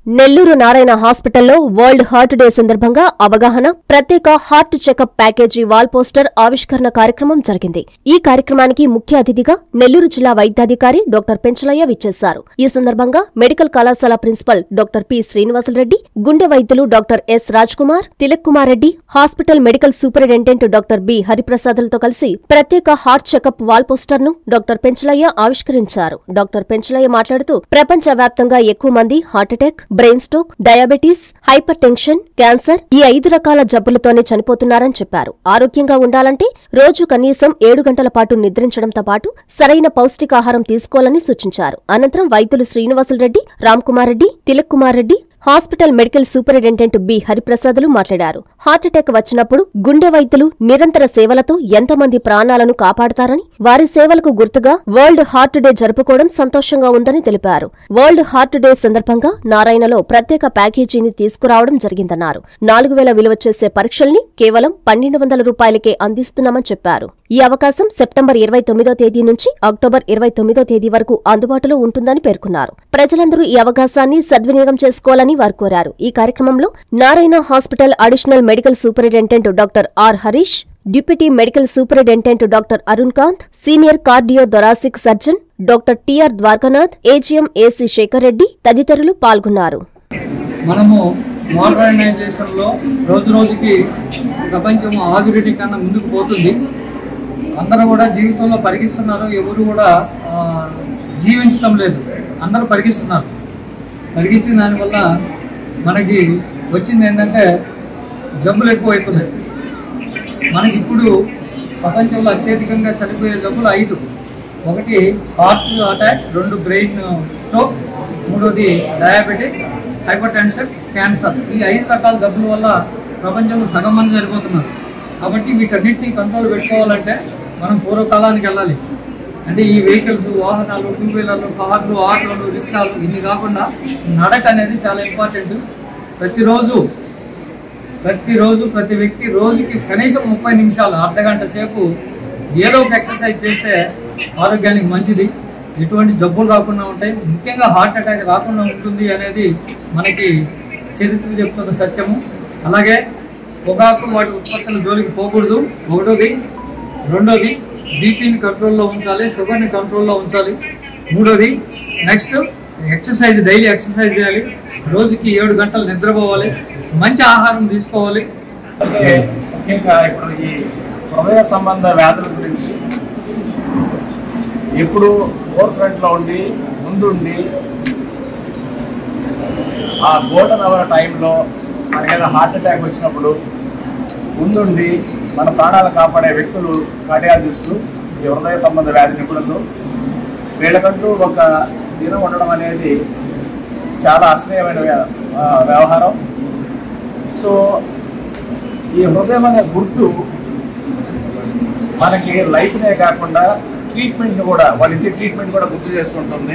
నెల్లూరు నారాయణ హాస్పిటల్లో world heart day సందర్భంగా అవగాహన ప్రత్యేక heart checkup package wall poster ఆవిష్కరణ కార్యక్రమం జరిగింది ఈ కార్యక్రమానికి ముఖ్య అతిథిగా నెల్లూరు జిల్లా వైద్యాధికారి డాక్టర్ పెంచలయ్య విచ్చేశారు ఈ సందర్భంగా మెడికల్ కళాశాల ప్రిన్సిపల్ డాక్టర్ పి శ్రీనివాసరెడ్డి గుండె వైద్యులు doctor S Raj Kumar Tilak Kumar Reddy hospital medical superintendent doctor B హరిప్రసాద్లతో కలిసి ప్రత్యేక హార్ట్ చెకప్ వాల్ పోస్టర్ ను డాక్టర్ పెంచలయ్య ఆవిష్కరించారు డాక్టర్ పెంచలయ్య మాట్లాడుతూ ప్రపంచ వ్యాప్తంగా ఎక్కువ మంది heart attack brain stroke diabetes hypertension cancer ఈ ఐదు రకాల జబ్బులతోనే చనిపోతున్నారని చెప్పారు ఆరోగ్యంగా ఉండాలంటే రోజు కనీసం ఏడు గంటల పాటు నిద్రించడంతో పాటు సరైన పౌష్టికాహారం తీసుకోవాలని సూచించారు అనంతరం వైద్యులు Srinivasulareddy Ramkumar Reddy Tilak Kumar Reddy hospital medical superintendent B హరిప్రసాదులు మాట్లాడారు హార్ట్అటాక్ వచ్చినప్పుడు గుండె వైద్యులు నిరంతర సేవలతో ఎంతమంది ప్రాణాలను కాపాడతారని వారి సేవలకు గుర్తుగా వరల్డ్ హార్ట్ డే జరుపుకోవడం సంతోషంగా ఉందని తెలిపారు వరల్డ్ హార్ట్ డే సందర్భంగా నారాయణలో ప్రత్యేక ప్యాకేజీని తీసుకురావడం జరిగిందన్నారు నాలుగు వేల విలువ చేసే పరీక్షల్ని కేవలం పన్నెండు వందల రూపాయలకే అందిస్తున్నామని చెప్పారు ఈ అవకాశం సెప్టెంబర్ ఇరవై తొమ్మిదో తేదీ నుంచి అక్టోబర్ ఇరవై తొమ్మిదో తేదీ వరకు అందుబాటులో ఉంటుందని పేర్కొన్నారు ప్రజలందరూ ఈ అవకాశాన్ని సద్వినియోగం చేసుకోవాలని వారు కోరారు ఈ కార్యక్రమంలో Narayana hospital additional medical superintendent doctor R Harish deputy medical superintendent doctor Arun Kanth senior cardio thoracic surgeon doctor TR Dwarakanath AGM AC Sekhar Reddy తదితరులు పాల్గొన్నారు మనము మోడర్నైజేషన్లో రోజు రోజుకి ప్రపంచం ఆధునిక కన్నా ముందుకు పోతుంది అందరూ కూడా జీవితంలో పరిగిస్తున్నారు ఎవరు కూడా ఆ, జీవించడం లేదు అందరూ పరిగిస్తున్నారు పరిగించిన దానివల్ల మనకి వచ్చింది ఏంటంటే జబ్బులు ఎక్కువ అవుతున్నాయి మనకి ఇప్పుడు ప్రపంచంలో అత్యధికంగా చనిపోయే జబ్బులు ఐదు ఒకటి హార్ట్ అటాక్ రెండు బ్రెయిన్ స్ట్రోక్ మూడోది డయాబెటీస్ హైపర్ టెన్షన్ క్యాన్సర్ ఈ ఐదు రకాల జబ్బుల వల్ల ప్రపంచంలో సగం మంది చనిపోతున్నారు కాబట్టి వీటన్నిటిని కంట్రోల్ పెట్టుకోవాలంటే మనం పూర్వకాలానికి వెళ్ళాలి అంటే ఈ వెహికల్స్ వాహనాలు టూ వీలర్లు కార్లు ఆటోలు రిక్షాలు ఇన్ని కాకుండా నడక అనేది చాలా ఇంపార్టెంట్ ప్రతిరోజు ప్రతిరోజు ప్రతి వ్యక్తి రోజుకి కనీసం ముప్పై నిమిషాలు అర్ధ గంట సేపు ఏదో ఒక ఎక్సర్సైజ్ చేస్తే ఆరోగ్యానికి మంచిది ఎటువంటి జబ్బులు రాకుండా ఉంటాయి ముఖ్యంగా హార్ట్ అటాక్ రాకుండా ఉంటుంది అనేది మనకి చరిత్ర చెప్తున్న సత్యము అలాగే పొగాకు వాటి ఉత్పత్తుల జోలికి పోకూడదు ఒకటోది రెండోది బీపీని కంట్రోల్లో ఉంచాలి షుగర్ని కంట్రోల్లో ఉంచాలి మూడోది నెక్స్ట్ ఎక్సర్సైజ్ డైలీ ఎక్సర్సైజ్ చేయాలి రోజుకి ఏడు గంటలు నిద్రపోవాలి మంచి ఆహారం తీసుకోవాలి అంటే ముఖ్యంగా ఇప్పుడు ఈ హృదయ సంబంధ వ్యాధుల గురించి ఎప్పుడు ఫోర్ ఫ్రంట్లో ఉండి ముందుండి ఆ గోల్డెన్ అవర్ టైంలో మనకేదో హార్ట్ అటాక్ వచ్చినప్పుడు ముందుండి మన ప్రాణాలు కాపాడే వ్యక్తులు కార్డియాలజిస్టులు ఈ హృదయ సంబంధ వ్యాధి నిపుణులు వీళ్ళకంటూ ఒక దినం ఉండడం అనేది చాలా అసహ్యమైన వ్య- ఆ, వ్యవహారం సో ఈ హృదయం అనే గుర్తు మనకి లైఫ్నే కాకుండా ట్రీట్మెంట్ కూడా వాళ్ళు ఇచ్చే ట్రీట్మెంట్ కూడా గుర్తు చేస్తుంటుంది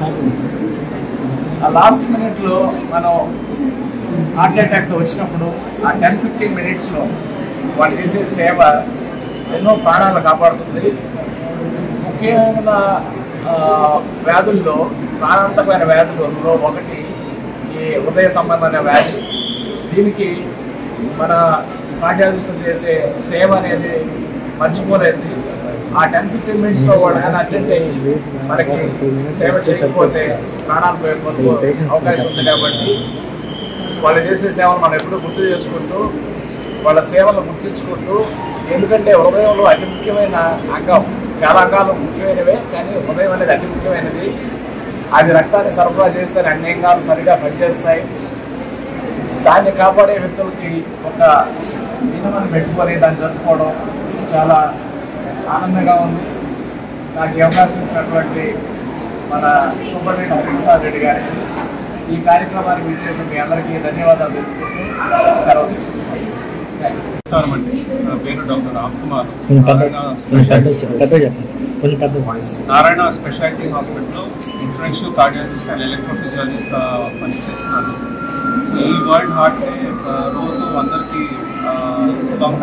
ఆ లాస్ట్ మినిట్లో మనం హార్ట్ అటాక్తో వచ్చినప్పుడు ఆ టెన్ ఫిఫ్టీన్ మినిట్స్లో వాళ్ళు చేసే సేవ ఎన్నో ప్రాణాలు కాపాడుతుంది ముఖ్యమైన ఆ, వ్యాధుల్లో ప్రాణాంతకమైన వ్యాధులలో ఒకటి ఈ హృదయ సంబంధమైన వ్యాధి దీనికి మన కార్డియాలజిస్టులు చేసే సేవ అనేది మర్చిపోలేదు ఆ టెన్ ఫిఫ్టీన్ మినిట్స్లో వాళ్ళు కానీ అటెండ్ అయ్యి మనకి సేవ చేయకపోతే ప్రాణాలు పోయిపోతే అవకాశం ఉంది కాబట్టి వాళ్ళు చేసే సేవలు మనం ఎప్పుడూ గుర్తు చేసుకుంటూ వాళ్ళ సేవలు గుర్తించుకుంటూ ఎందుకంటే హృదయంలో అతి ముఖ్యమైన అంగం చాలా అంగాలు ముఖ్యమైనవే కానీ హృదయం అనేది అతి ముఖ్యమైనది అది రక్తాన్ని సరఫరా చేస్తే అన్ని అంగాలు సరిగా పనిచేస్తాయి దాన్ని కాపాడే వ్యక్తులకి ఒక దినమని పెట్టుకొని దాన్ని జరుపుకోవడం చాలా ఆనందంగా ఉంది నాకు ఈ అవకాశం ఇచ్చినటువంటి మన సూపరింటెండెంట్ హరిప్రసాద్ రెడ్డి గారికి ఈ కార్యక్రమానికి విచ్చేసి మీ అందరికీ ధన్యవాదాలు తెలుపుకుంటూ సెలవు తీసుకుంటాను నమస్కారం అండి నా పేరు డాక్టర్ రామ్ కుమార్ కొంచెం పెద్ద నారాయణ కొంచెం పెద్ద స్పెషాలిటీ చెప్పండి కొంచెం పెద్ద వాయిస్ నారాయణ స్పెషాలిటీ హాస్పిటల్లో ఇంటర్నేషనల్ కార్డియాలజిస్ట్ అండ్ ఎలక్ట్రోఫిజియాలజిస్ట్గా పనిచేస్తున్నాను సో ఈ వరల్డ్ హార్ట్ డే ఆ, రోజు అందరికీ ఆ,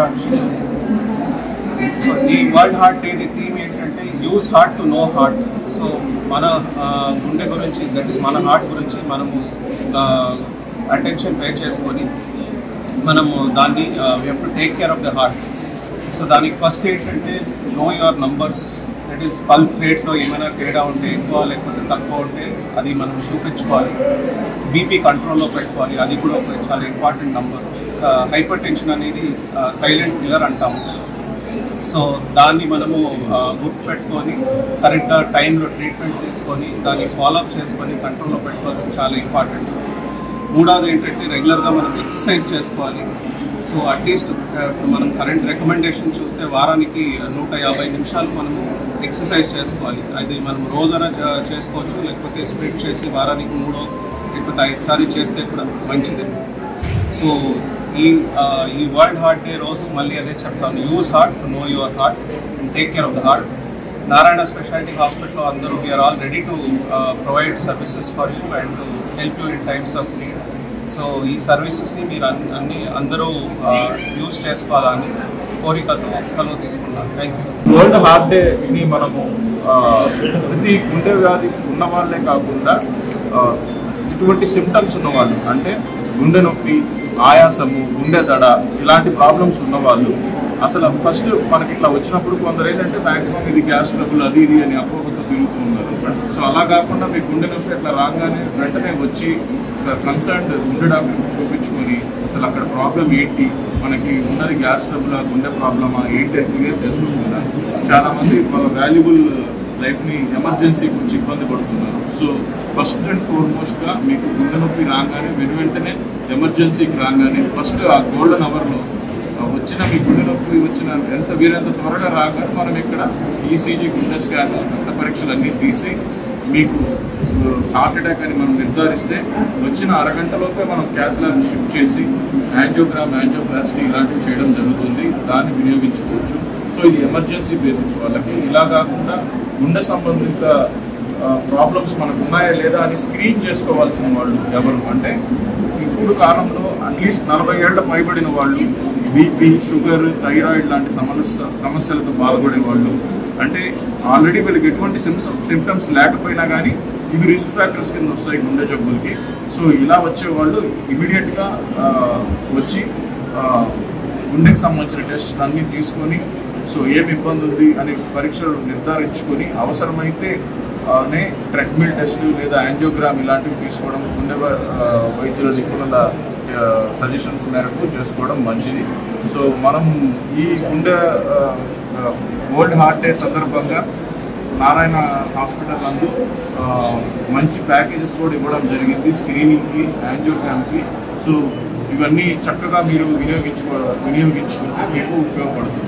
శుభాకాంక్షలు సో ఈ వరల్డ్ హార్ట్ డే థీమ్ ఏంటంటే use heart to know heart so మన ఆ, గుండె గురించి దట్ ఈస్ మన హార్ట్ గురించి మనము అటెన్షన్ పే చేసుకొని మనము దాన్ని we have to take care of the heart so దానికి ఫస్ట్ ఏంటంటే know your numbers that is pulse రేట్లో ఏమైనా తేడా ఉంటే ఎక్కువ లేకపోతే తక్కువ ఉంటే అది మనం చూపించుకోవాలి బీపీ కంట్రోల్లో పెట్టుకోవాలి అది కూడా ఒక చాలా ఇంపార్టెంట్ నంబర్ హైపర్ టెన్షన్ అనేది సైలెంట్ కిల్లర్ అంటాము సో దాన్ని మనము ఆ, గుర్తుపెట్టుకొని కరెక్ట్గా టైంలో ట్రీట్మెంట్ తీసుకొని దాన్ని ఫాలోఅప్ చేసుకొని కంట్రోల్లో పెట్టుకోవాల్సిన చాలా ఇంపార్టెంట్ మూడవది ఏంటంటే రెగ్యులర్గా మనం ఎక్సర్సైజ్ చేసుకోవాలి సో అట్లీస్ట్ మనం కరెంట్ రికమెండేషన్ చూస్తే వారానికి నూట యాభై నిమిషాలు మనము ఎక్సర్సైజ్ చేసుకోవాలి అది మనం రోజైనా చే- చేసుకోవచ్చు లేకపోతే స్ప్లిట్ చేసి వారానికి మూడో లేకపోతే ఐదు సార్లు చేస్తే కూడా మంచిది సో ఈ ఆ, ఈ వరల్డ్ హార్ట్ డే రోజు మళ్ళీ అదే చెప్తాను use heart to know your heart and take care of the heart Narayana speciality హాస్పిటల్లో అందరూ we are all ready to provide services for you and help you in times of need so ఈ సర్వీసెస్ని మీరు అన్ని అన్ని అందరూ యూజ్ చేసుకోవాలని కోరికతో సెలవు తీసుకున్నాను thank you world heart day ని మనము ఆ, ప్రతి గుండె వ్యాధి ఉన్న వాళ్ళే కాకుండా ఆ, ఇటువంటి సిమ్టమ్స్ ఉన్న వాళ్ళు అంటే గుండె నొప్పి ఆయాసము గుండె దడ ఇలాంటి ప్రాబ్లమ్స్ ఉన్న వాళ్ళు అసలు ఫస్ట్ మనకి ఇట్లా వచ్చినప్పుడు కొందరు ఏంటంటే మ్యాక్సిమం ఇది గ్యాస్ ట్రబుల్ అది ఇది అని అపోహతో తిరుగుతూ ఉన్నారు సో అలా కాకుండా మీ గుండె నొప్పి అట్లా రాగానే వెంటనే వచ్చి కన్సర్న్ గుండె డాక్టర్ చూపించుకొని అసలు అక్కడ ప్రాబ్లం ఏంటి మనకి ఉన్నది గ్యాస్ ట్రబుల్ గుండె ప్రాబ్లమా ఏంటి అని క్లియర్ చేసుకుంటున్నారు చాలా మంది వాళ్ళ వాల్యుబుల్ లైఫ్ని ఎమర్జెన్సీ గురించి ఇబ్బంది పడుతున్నారు సో ఫస్ట్ అండ్ ఫార్మోస్ట్గా మీకు గుండె నొప్పి రాగానే వెను వెంటనే ఎమర్జెన్సీకి రాగానే ఫస్ట్ ఆ గోల్డెన్ అవర్లో వచ్చిన మీ గుండె నొప్పి వచ్చిన ఎంత వీరంత త్వరగా రాగానే మనం ఇక్కడ ఈసీజీ గుండె స్కాన్ రక్త పరీక్షలు అన్నీ తీసి మీకు హార్ట్ అటాక్ అని మనం నిర్ధారిస్తే వచ్చిన అరగంటలోపే మనం క్యాత్ ల్యాబ్ షిఫ్ట్ చేసి యాంజియోగ్రామ్ యాంజియోప్లాస్టీ ఇలాంటివి చేయడం జరుగుతుంది దాన్ని వినియోగించుకోవచ్చు సో ఇది ఎమర్జెన్సీ బేసిస్ వాళ్ళకి ఇలా కాకుండా గుండె సంబంధిత ప్రాబ్లమ్స్ మనకు ఉన్నాయా లేదా అని స్క్రీన్ చేసుకోవాల్సిన వాళ్ళు ఎవరు అంటే ఇప్పుడు కాలంలో అట్లీస్ట్ నలభై ఏళ్ల పైబడిన వాళ్ళు బీపీ షుగర్ థైరాయిడ్ లాంటి సమస్య సమస్యలతో బాధపడే వాళ్ళు అంటే ఆల్రెడీ వీళ్ళకి ఎటువంటి సిమ్టమ్స్ లేకపోయినా కానీ ఇవి రిస్క్ ఫ్యాక్టర్స్ కింద వస్తాయి గుండె జబ్బులకి సో ఇలా వచ్చే వాళ్ళు ఇమీడియట్గా వచ్చి ఆ, గుండెకి సంబంధించిన టెస్ట్ అన్నీ తీసుకొని సో ఏమి ఇబ్బంది ఉంది అనే పరీక్షలు నిర్ధారించుకొని అవసరమైతే ఆ, నే ట్రెడ్మిల్ టెస్ట్ లేదా యాంజియోగ్రామ్ ఇలాంటివి తీసుకోవడం గుండె వ- ఆ, వైద్యుల నిపుణుల సజెషన్స్ మేరకు చేసుకోవడం మంచిది సో మనం ఈ గుండె వరల్డ్ హార్ట్ డే సందర్భంగా నారాయణ హాస్పిటల్ నందు ఆ, మంచి ప్యాకేజెస్ కూడా ఇవ్వడం జరిగింది స్క్రీనింగ్కి యాంజియోగ్రామ్కి సో ఇవన్నీ చక్కగా మీరు వినియోగించుకో వినియోగించుకుంటే మీకు ఉపయోగపడుతుంది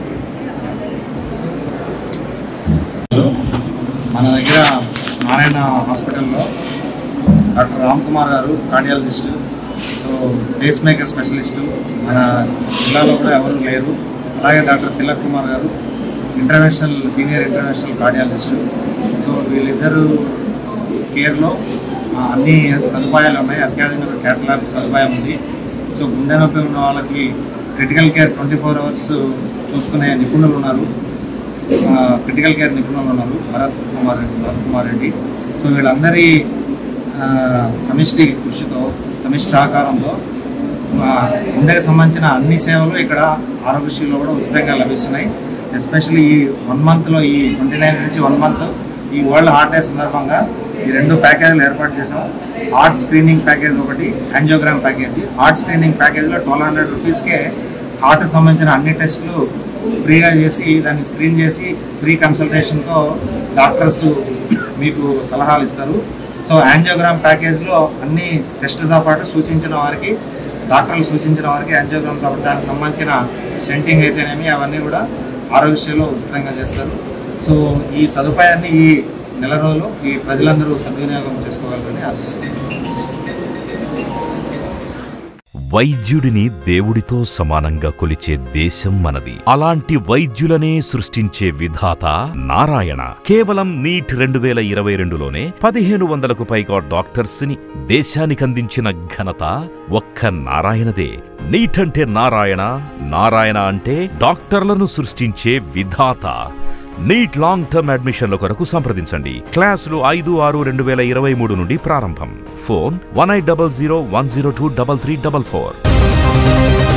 మన దగ్గర నారాయణ హాస్పిటల్లో డాక్టర్ రామ్ కుమార్ గారు cardiologist so pacemaker specialist మన జిల్లాలో కూడా ఎవరు లేరు అలాగే డాక్టర్ తిలక్ కుమార్ గారు international senior international cardiologist so వీళ్ళిద్దరు కేర్లో ఆ, అన్ని సదుపాయాలు ఉన్నాయి అత్యాధునిక క్యాటలాబ్ సదుపాయం ఉంది సో గుండె నొప్పి ఉన్న వాళ్ళకి critical care twenty four hours చూసుకునే నిపుణులు ఉన్నారు క్రిటికల్ కేర్ నిపుణులు ఉన్నారు భరత్ కుమార్ రెడ్డి భరత్ కుమార్ రెడ్డి సో వీళ్ళందరి ఆ, సమిష్టి కృషితో సమిష్టి సహకారంతో ఆ, గుండెకి సంబంధించిన అన్ని సేవలు ఇక్కడ ఆరోగ్యశ్రీలో కూడా ఉచితంగా లభిస్తున్నాయి ఎస్పెషల్లీ ఈ వన్ మంత్లో ఈ ట్వంటీ నైన్ నుంచి వన్ మంత్ ఈ వరల్డ్ హార్ట్ డే సందర్భంగా ఈ రెండు ప్యాకేజీలు ఏర్పాటు చేసాం హార్ట్ స్క్రీనింగ్ ప్యాకేజ్ ఒకటి యాంజియోగ్రామ్ ప్యాకేజీ హార్ట్ స్క్రీనింగ్ ప్యాకేజీలో ట్వెల్వ్ హండ్రెడ్ రూపీస్కే హార్ట్కి సంబంధించిన అన్ని టెస్టులు ఫ్రీగా చేసి దాన్ని స్క్రీన్ చేసి ఫ్రీ కన్సల్టేషన్తో డాక్టర్స్ మీకు సలహాలు ఇస్తారు సో యాంజియోగ్రామ్ ప్యాకేజ్లో అన్ని టెస్టులతో పాటు సూచించిన వారికి డాక్టర్లు సూచించిన వారికి యాంజియోగ్రామ్తో పాటు దానికి సంబంధించిన స్టెంటింగ్ అయితేనేమి అవన్నీ కూడా ఆరోగ్యశ్రీలో ఉచితంగా చేస్తారు సో ఈ సదుపాయాన్ని ఈ నెల రోజులు ఈ ప్రజలందరూ సద్వినియోగం చేసుకోగలరని ఆశిస్తున్నాను వైద్యుడిని దేవుడితో సమానంగా కొలిచే దేశం మనది అలాంటి వైద్యులనే సృష్టించే విధాత నారాయణ కేవలం నీట్ రెండు వేల ఇరవై రెండులోనే పదిహేను వందలకు పైగా డాక్టర్స్ ని దేశానికందించిన ఘనత ఒక్క నారాయణదే నీట్ అంటే నారాయణ నారాయణ అంటే డాక్టర్లను సృష్టించే విధాత నీట్ లాంగ్ టర్మ్ అడ్మిషన్ల కొరకు సంప్రదించండి క్లాసులు ఐదు ఆరు రెండు వేల ఇరవై మూడు నుండి ప్రారంభం phone one eight double zero one zero two double three double four